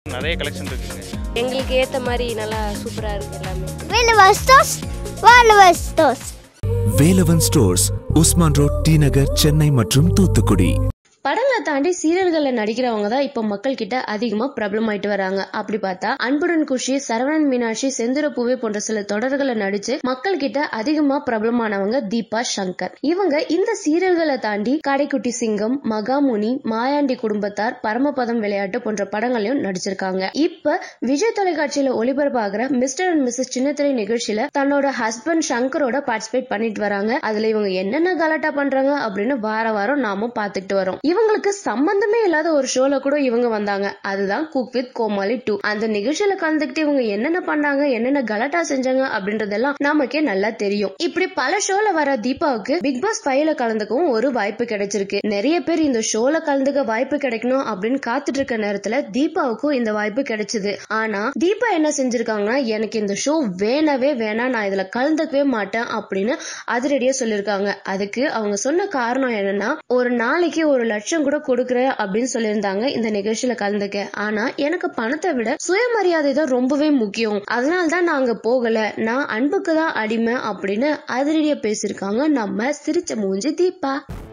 நிறைய கலெக்ஷன் இருக்குங்க எங்களுக்கு ஏற்ற மாதிரி நல்லா சூப்பராக இருக்குது எல்லாமே Velvestos, Velvestos. Velavan stores Usman road T Nagar Chennai மற்றும் தூத்துக்குடி படங்களை தாண்டி சீரியல்களில் நடிக்கிறவங்க தான் இப்போ மக்கள் கிட்ட அதிகமா பிரபலமாயிட்டு வராங்க அப்படி பார்த்தா அன்புடன் குஷி சரவணன் மீனாட்சி செந்துர பூவே போன்ற சில தொடர்களை நடிச்சு மக்கள் கிட்ட அதிகமா பிரபலமானவங்க தீபா சங்கர் இவங்க இந்த சீரியல்களை தாண்டி கடைக்குட்டி சிங்கம் மகாமுனி மாயாண்டி குடும்பத்தார் பரமபதம் விளையாட்டு போன்ற படங்களையும் நடிச்சிருக்காங்க இப்ப விஜய் தொலைக்காட்சியில ஒளிபரப்பாகிற மிஸ்டர் அண்ட் மிஸ்ஸஸ் சின்னத்திரை நிகழ்ச்சியில தன்னோட ஹஸ்பண்ட் சங்கரோட பார்ட்டிசிபேட் பண்ணிட்டு வராங்க அதுல இவங்க என்னென்ன கலாட்டா பண்றாங்க அப்படின்னு வார வாரம் நாம பாத்துக்கிட்டு வரோம் இவங்களுக்கு சம்பந்தமே இல்லாத ஒரு ஷோல கூட இவங்க வந்தாங்க அதுதான் குக் வித் கோமாளி டூ அந்த நிகழ்ச்சியில கலந்துக்கிட்டு இவங்க என்னென்ன பண்ணாங்க என்னென்ன கலாட்டா செஞ்சாங்க அப்படின்றதெல்லாம் நமக்கே நல்லா தெரியும் இப்படி பல ஷோல வர தீபாவுக்கு பிக் பாஸ் ஃபைவ்ல கலந்துக்கவும் ஒரு வாய்ப்பு கிடைச்சிருக்கு நிறைய பேர் இந்த ஷோல கலந்துக்க வாய்ப்பு கிடைக்கணும் அப்படின்னு காத்துட்டு இருக்க நேரத்துல தீபாவுக்கும் இந்த வாய்ப்பு கிடைச்சது ஆனா தீபா என்ன செஞ்சிருக்காங்கன்னா எனக்கு இந்த ஷோ வேணவே வேணாம் நான் இதுல கலந்துக்கவே மாட்டேன் அப்படின்னு அதிரடியா சொல்லியிருக்காங்க அதுக்கு அவங்க சொன்ன காரணம் என்னன்னா ஒரு நாளைக்கு ஒரு லட்சம் கூட கொடுக்குறேன் அப்படின்னு சொல்லியிருந்தாங்க இந்த நிகழ்ச்சியில கலந்துக்க ஆனா எனக்கு பணத்தை விட சுயமரியாதை தான் ரொம்பவே முக்கியம் அதனால தான் நான் அங்க போகல நான் அன்புக்கு தான் அடிமை அப்படின்னு அதிரடியா பேசியிருக்காங்க நம்ம சிரிச்ச மூஞ்சி தீபா